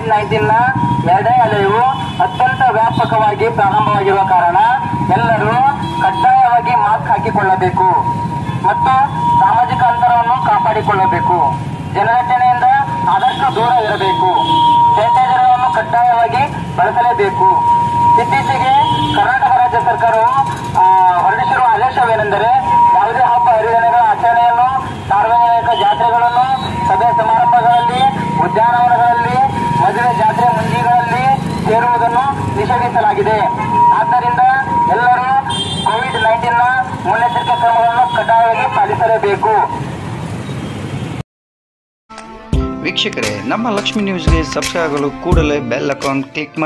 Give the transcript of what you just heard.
Covid nineteen ನ ಎರಡನೇ ಅಲೆಯು ಅತ್ಯಂತ ವ್ಯಾಪಕವಾಗಿ ಪ್ರಾರಂಭವಾಗಿರುವ ಕಾರಣ ಎಲ್ಲರೂ ಕಡ್ಡಾಯವಾಗಿ ಮಾಸ್ಕ್ ಹಾಕಿಕೊಳ್ಳಬೇಕು ಮತ್ತು ಸಾಮಾಜಿಕ ಅಂತರವನ್ನು ಕಾಪಾಡಿಕೊಳ್ಳಬೇಕು ಜನದಟ್ಟಣೆಯಿಂದ ಆದಷ್ಟು ದೂರ ಇರಬೇಕು ಸ್ಯಾನಿಟೈಸರ್ ಅನ್ನು ಕಡ್ಡಾಯವಾಗಿ ಬಳಸಲೇಬೇಕು ಇತ್ತೀಚೆಗೆ ಕರ್ನಾಟಕ ರಾಜ್ಯ ಸರ್ಕಾರವು ಆ, ಹೊರಡಿಸಿರುವ ಆದೇಶವೇನೆಂದರೆ ಯಾವುದೇ ಹಬ್ಬ ಹರಿದಿನಗಳ ಆಚರಣೆಯನ್ನು ಸಾರ್ವಜನಿಕ ಜಾತ್ರೆಗಳನ್ನು ಸಭೆ ಸಮಾರಂಭಗಳಲ್ಲಿ ಉದ್ಯಾನವನಗಳಲ್ಲಿ ಮದುವೆ ಜಾತ್ರೆ ಮುಂಜಿಗಳಲ್ಲಿ ಸೇರುವುದನ್ನು ನಿಷೇಧಿಸಲಾಗಿದೆ ಆದ್ದರಿಂದ ಎಲ್ಲರೂ ಕೋವಿಡ್ ನೈನ್ಟೀನ್ ನ ಮುನ್ನೆಚ್ಚರಿಕೆ ಕ್ರಮಗಳನ್ನು ಕಡ್ಡಾಯವಾಗಿ ಪಾಲಿಸಲೇಬೇಕು ವೀಕ್ಷಕರೇ ನಮ್ಮ ಲಕ್ಷ್ಮಿ ನ್ಯೂಸ್ಗೆ ಸಬ್ಸ್ಕ್ರೈಬ್ ಆಗಲು ಕೂಡಲೇ ಬೆಲ್ ಅಕೌಂಟ್ ಕ್ಲಿಕ್ ಮಾಡಿ